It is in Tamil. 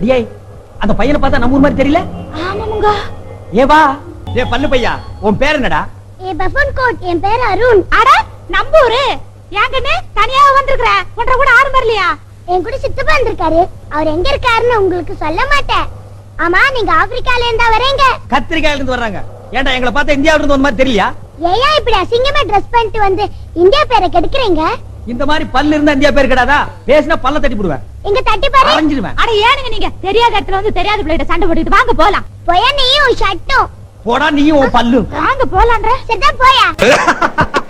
அடியே அந்த பையனை பார்த்தா நம்ம ஊர் மாதிரி தெரியல ஆமாமுங்க ஏ வா ஏ பல்லு பையா உன் பேர் என்னடா ஏ பஃபன் கோட் என் பேர் அருண் அட நம்பூரு ஏங்கன்னு தனியா வந்திருக்கிற ஒன்ற கூட ஆறு வரலையா என் கூட சித்தப்பா வந்திருக்காரு அவர் எங்க இருக்காருன்னு உங்களுக்கு சொல்ல மாட்டேன் ஆமா நீங்க ஆப்பிரிக்கால இருந்தா வரீங்க கத்திரிக்காயில இருந்து வர்றாங்க ஏன்டா எங்களை பார்த்தா இந்தியாவில இருந்து வந்த மாதிரி தெரியலையா ஏயா இப்படி அசிங்கமா ட்ரெஸ் பண்ணிட்டு வந்து இந்தியா பேரை கெடுக்குறீங்க இந்த மாதிரி பல்லு இருந்தா இந்தியா பேர் கிடையாதா பேசினா பல்ல தட்டி போடுவேன் இங்க தட்டி பாரு அரைஞ்சிடுவேன் அட ஏனுங்க நீங்க தெரியாத இடத்துல வந்து தெரியாத பிள்ளைகிட்ட சண்டை போட்டுக்கிட்டு வாங்க போலாம் போயா நீயும் ஷர்ட்டும் போடா நீயும் உன் பல்லும் வாங்க போலான்ற சரிதான் போயா